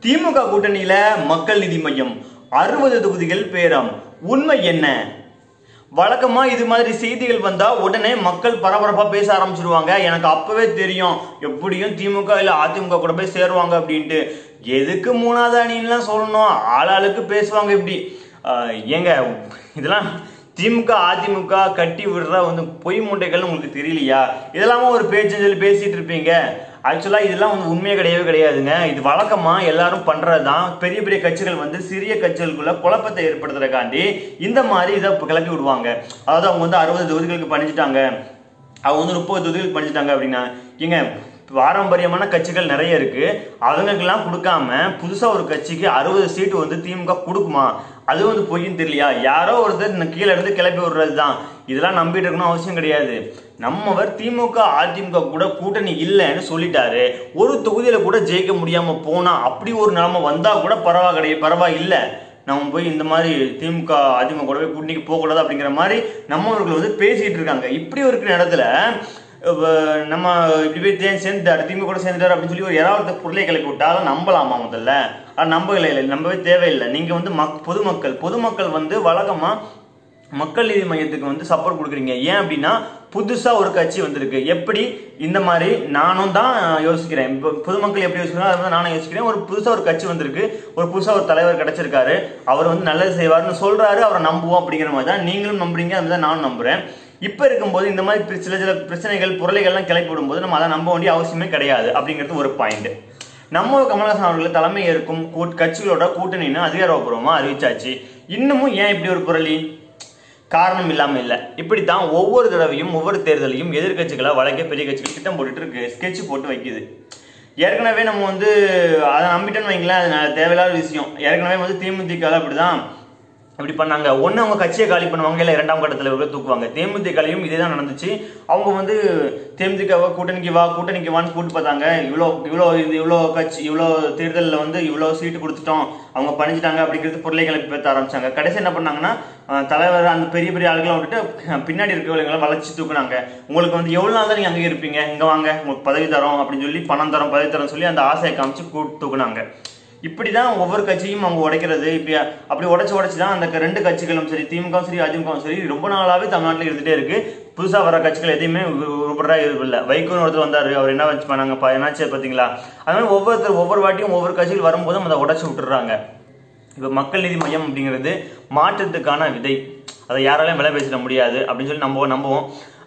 திமுக கூட்டணியில மக்கள் நீதி மையம் அறுபது தொகுதிகள் பேரம் உண்மை என்ன வழக்கமா இது மாதிரி செய்திகள் வந்தா உடனே மக்கள் பரபரப்பா பேச ஆரம்பிச்சிருவாங்க எனக்கு அப்பவே தெரியும் எப்படியும் திமுக இல்ல அதிமுக கூட போய் சேருவாங்க அப்படின்ட்டு எதுக்கு மூணாவது அணின்லாம் சொல்லணும் ஆளாளுக்கு பேசுவாங்க இப்படி ஆஹ் ஏங்க இதெல்லாம் திமுக அதிமுக கட்டி விடுற வந்து பொய் மூட்டைகள் உங்களுக்கு தெரியலையா இதெல்லாம ஒரு பேச்சுன்னு சொல்லி பேசிட்டு இருப்பீங்க ஆக்சுவலா இதெல்லாம் வந்து உண்மையே கிடையவே கிடையாதுங்க இது வழக்கமா எல்லாரும் பண்றதுதான் பெரிய பெரிய கட்சிகள் வந்து சிறிய கட்சிகளுக்குள்ள குழப்பத்தை ஏற்படுத்துறதுக்காண்டி இந்த மாதிரி இதை கிளப்பி விடுவாங்க அதாவது அவங்க வந்து அறுபது தொகுதிகளுக்கு பணிச்சிட்டாங்க அவங்க வந்து முப்பது தொகுதிகளுக்கு பணிச்சிட்டாங்க அப்படின்னா ஏங்க பாரம்பரியமான கட்சிகள் நிறைய இருக்கு அவங்களுக்கெல்லாம் கொடுக்காம புதுசா ஒரு கட்சிக்கு அறுபது சீட்டு வந்து திமுக கொடுக்குமா அது வந்து பொய்ன்னு தெரியலையா யாரோ ஒருத்தர் இந்த கீழே இருந்து கிளப்பி விடுறது தான் இதெல்லாம் நம்பிட்டு இருக்கணும் அவசியம் கிடையாது நம்மவர் திமுக அதிமுக கூட கூட்டணி இல்லைன்னு சொல்லிட்டாரு ஒரு தொகுதியில கூட ஜெயிக்க முடியாம போனா அப்படி ஒரு நிலைமை வந்தா கூட பரவா கிடையாது பரவாயில்லை நம்ம போய் இந்த மாதிரி திமுக அதிமுக கூட போய் கூட்டணிக்கு போகக்கூடாது அப்படிங்கிற மாதிரி நம்மவர்கள் வந்து பேசிட்டு இருக்காங்க இப்படி இருக்கிற இடத்துல இப்ப நம்ம இப்படி போய் தே- சேர்ந்துட்டாரு திமுக கூட சேர்ந்துட்டாரு அப்படின்னு சொல்லி ஒரு யாராவது பொருளை கிளப்பி விட்டாலும் நம்பலாமா முதல்ல அது நம்பவே இல்லை நம்பவே தேவையில்லை நீங்க வந்து மக் பொதுமக்கள் பொதுமக்கள் வந்து வழக்கமா மக்கள் நீதி மையத்துக்கு வந்து சப்போர்ட் கொடுக்குறீங்க ஏன் அப்படின்னா புதுசா ஒரு கட்சி வந்திருக்கு எப்படி இந்த மாதிரி நானும் தான் யோசிக்கிறேன் இப்போ பொதுமக்கள் எப்படி யோசிக்கிறோம் அது மாதிரி நானும் யோசிக்கிறேன் ஒரு புதுசா ஒரு கட்சி வந்திருக்கு ஒரு புதுசா ஒரு தலைவர் கிடைச்சிருக்காரு அவர் வந்து நல்லது செய்வார்னு சொல்றாரு அவரை நம்புவோம் அப்படிங்கிற மாதிரி தான் நீங்களும் நம்புறீங்க அது மாதிரி தான் நானும் நம்புறேன் இப்போ இருக்கும்போது இந்த மாதிரி பிர- சில சில பிரச்சனைகள் புரளைகள்லாம் கிளப்பி விடும்போது நம்ம அதை நம்ப வேண்டிய அவசியமே கிடையாது அப்படிங்கிறது ஒரு பாயிண்ட் நம்ம கமலஹாசன் அவர்கள் தலைமை ஏற்கும் கூட்- கட்சிகளோட கூட்டணின்னு அதிகாரப்பூர்வமா அறிவிச்சாச்சு இன்னமும் ஏன் இப்படி ஒரு புரளி காரணம் இல்லாம இல்ல இப்படித்தான் ஒவ்வொரு தடவையும் ஒவ்வொரு தேர்தலையும் எதிர்க்கட்சிகளை வழக்க பெரிய கட்சிகள் திட்டம் போட்டுட்டு இருக்கு ஸ்கெட்ச் போட்டு வைக்குது ஏற்கனவே நம்ம வந்து அதை நம்பிட்டோன்னு வைங்களேன் அது ந- தேவையில்லாத விஷயம் ஏற்கனவே வந்து தேமுதிக அப்படிதான் இப்படி பண்ணாங்க ஒண்ணு அவங்க கட்சியை காலி பண்ணுவாங்க இல்ல இரண்டாம் கட்ட தலைவர்களை தூக்குவாங்க தேமுதிகலையும் இதே தான் நடந்துச்சு அவங்க வந்து தேமுதிகவை கூட்டணிக்கு வா கூட்டணிக்கு வான்னு கூட்டு பார்த்தாங்க இவ்வளோ இவ்வளோ இது இவ்வளோ கட்சி இவ்வளோ தேர்தலில் வந்து இவ்வளோ சீட்டு கொடுத்துட்டோம் அவங்க பணிச்சிட்டாங்க அப்படிங்கிறது பொருளை கிளப்பி பேச ஆரம்பிச்சாங்க கடைசி என்ன பண்ணாங்கன்னா அஹ், தலைவர் அந்த பெரிய பெரிய ஆளுகளை விட்டுட்டு அஹ், பின்னாடி இருக்கிறவங்களை வளைச்சு தூக்குனாங்க உங்களுக்கு வந்து எவ்வளவு நாள் தான் நீங்க அங்கே இருப்பீங்க இங்க வாங்க உங்களுக்கு பதவி தரோம் அப்படின்னு சொல்லி பணம் தரோம் பதவி தரோம் சொல்லி அந்த ஆசையை காமிச்சு கூட்டு தூக்குனாங்க இப்படிதான் ஒவ்வொரு கட்சியும் அவங்க உடைக்கிறது இப்ப அப்படி உடைச்சு உடைச்சு தான் அந்த க- ரெண்டு கட்சிகளும் சரி திமுகவும் சரி அதிமுகவும் சரி ரொம்ப நாளாவே தமிழ்நாட்டில் இருந்துட்டே இருக்கு புதுசா வர கட்சிகள் எதையுமே உ- உருப்படா இல்லை வைகோன்னு ஒருத்தர் வந்தாரு அவர் என்ன வச்சு பண்ணாங்க பா- என்னாச்சு பாத்தீங்களா அது மாதிரி ஒவ்வொருத்தர் ஒவ்வொரு வாட்டியும் ஒவ்வொரு கட்சிகள் வரும்போதும் அதை உடைச்சு விட்டுறாங்க இப்ப மக்கள் நீதி மையம் அப்படிங்கிறது மாற்றத்துக்கான விதை அதை யாராலையும் விலை பேசிட முடியாது அப்படின்னு சொல்லி நம்ம நம்புவோம்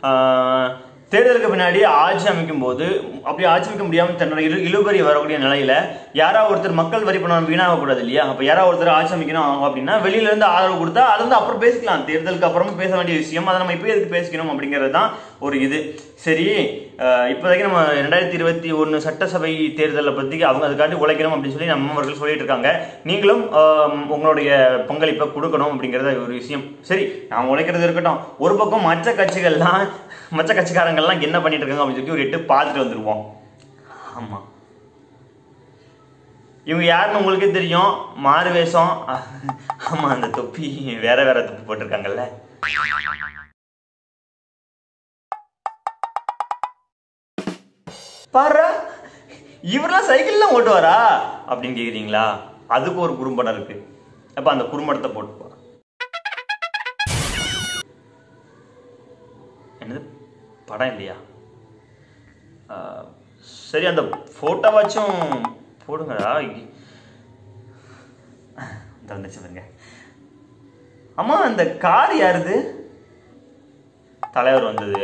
ஆஹ் தேர்தலுக்கு பின்னாடி ஆட்சி அமைக்கும் போது அப்படி ஆட்சி அமைக்க முடியாம தன்னோட இழு இழுபறி வரக்கூடிய நிலையில யாராவது ஒருத்தர் மக்கள் வரி பணம் வீணாக கூடாது இல்லையா அப்ப யாராவது ஒருத்தர் ஆட்சி அமைக்கணும் அப்படின்னா வெளியில இருந்து ஆதரவு கொடுத்தா அது வந்து அப்புறம் பேசிக்கலாம் தேர்தலுக்கு அப்புறமும் பேச வேண்டிய விஷயம் அதை நம்ம இப்போ எதுக்கு பேசிக்கணும் அப்படிங்கிறது தான் ஒரு இது சரி ஆஹ் இப்போதைக்கு நம்ம ரெண்டாயிரத்தி இருபத்தி ஒன்று சட்டசபை தேர்தலை பத்தி அவங்க அதுக்காண்டி உழைக்கணும் அப்படின்னு சொல்லி நம்ம அவர்கள் சொல்லிட்டு இருக்காங்க நீங்களும் ஆஹ் உங்களுடைய பங்களிப்பை கொடுக்கணும் அப்படிங்கிறத ஒரு விஷயம் சரி நான் உழைக்கிறது இருக்கட்டும் ஒரு பக்கம் மற்ற கட்சிகள்லாம் மற்ற கட்சிக்காரங்கள்லாம் என்ன பண்ணிட்டு இருக்காங்க அப்படின்னு சொல்லி ஒரு எட்டு பார்த்துட்டு வந்துருவோம் ஆமா இவங்க யாருன்னு உங்களுக்கே தெரியும் மாறு வேஷம் ஆமா அந்த தொப்பி வேற வேற தொப்பி போட்டிருக்காங்கல்ல பாரு இவரெல்லாம் சைக்கிள்லாம் ஓட்டுவாரா அப்படின்னு கேக்குறீங்களா அதுக்கு ஒரு குறும்படம் இருக்கு அப்ப அந்த குறும்படத்தை போட்டு போ. என்னது படம் இல்லையா ஆஹ், சரி அந்த போட்டோவாச்சும் போடுங்கடா இந்த வந்துச்சு பாருங்க அம்மா அந்த கார் யாருது தலைவர் வந்தது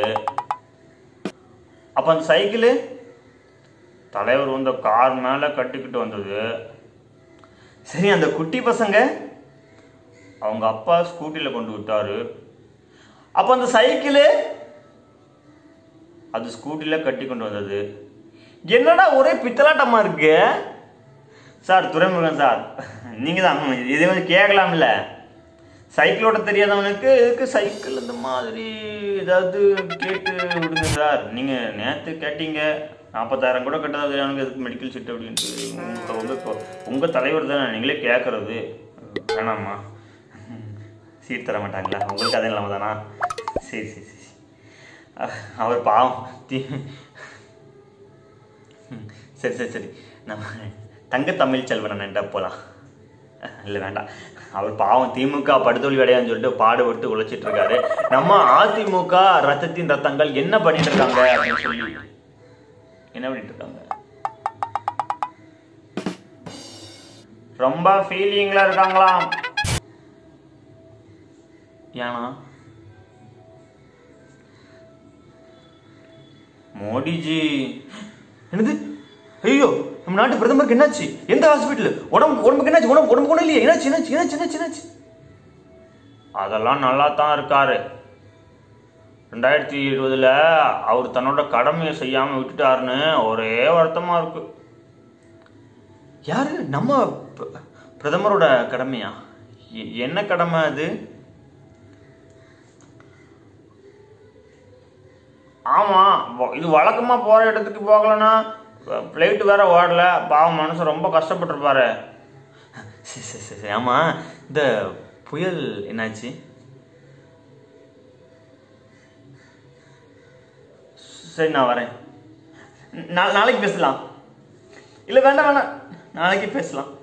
அப்ப அந்த சைக்கிளு தலைவர் வந்த கார் மேல கட்டிக்கிட்டு வந்தது சரி அந்த குட்டி பசங்க அவங்க அப்பா ஸ்கூட்டில கொண்டு விட்டாரு அப்ப அந்த சைக்கிளு அது ஸ்கூட்டில கட்டி கொண்டு வந்தது என்னடா ஒரே பித்தலாட்டமா இருக்கு சார் துரைமுருகன் சார் நீங்க தான் இதே வந்து கேட்கலாம்ல சைக்கிள் ஓட்ட தெரியாதவனுக்கு எதுக்கு சைக்கிள் இந்த மாதிரி ஏதாவது கேட்டு விடுங்க சார் நீங்க நேத்து கேட்டீங்க நாற்பத்தாயிரம் கூட கட்டாத அவனுக்கு எதுக்கு மெடிக்கல் சீட் அப்படின்ட்டு உங்க உங்க உங்க தலைவர் தானே நீங்களே கேட்கறது வேணாமா சீட் தர மாட்டாங்களா உங்களுக்கு அதே இல்லாம தானா சரி சரி சரி அஹ், அவர் பாவம் தி ம், சரி சரி சரி நம்ம தங்க தமிழ் செல்வன் அண்ணன்ட்ட போலாம் இல்லை வேண்டாம் அவர் பாவம் திமுக படுதோல்வி அடையான்னு சொல்லிட்டு பாடுபட்டு உழைச்சிட்டு இருக்காரு நம்ம அதிமுக ரத்தத்தின் ரத்தங்கள் என்ன பண்ணிட்டு இருக்காங்க அப்படின்னு சொல்லி என்ன பண்ணிட்டு இருக்காங்க ரொம்ப ஃபீலிங்ல இருக்காங்களாம் ஏன்னா மோடிஜி என்னது ஐயோ நம்ம நாட்டு பிரதமருக்கு என்னாச்சு எந்த ஹாஸ்பிட்டல் உடம்பு உடம்புக்கு என்னாச்சு உடம்பு உடம்புக்கு ஒன்றும் இல்லையே என்னாச்சு என்னாச்சு என்னாச்சு என்னாச்சு என்னாச்சு அதெல்லாம் நல்லா தான் இருக்காரு ரெண்டாயிரத்தி இருபதுல அவர் தன்னோட கடமையை செய்யாம விட்டுட்டாருன்னு ஒரே வருத்தமா இருக்கு யாரு நம்ம பிர- பிரதமரோட கடமையா எ- என்ன கடமை அது ஆமா வ- இது வழக்கமா போற இடத்துக்கு போகலன்னா பிளைட் வேற ஓடல பாவம் மனுஷன் ரொம்ப கஷ்டப்பட்டிருப்பாரு சரி சரி சரி சரி. ஆமா இந்த புயல் என்னாச்சு சரி நான் வரேன் நா- நாளைக்கு பேசலாம் இல்லை வேண்டாம் வேண்டாம் நாளைக்கு பேசலாம்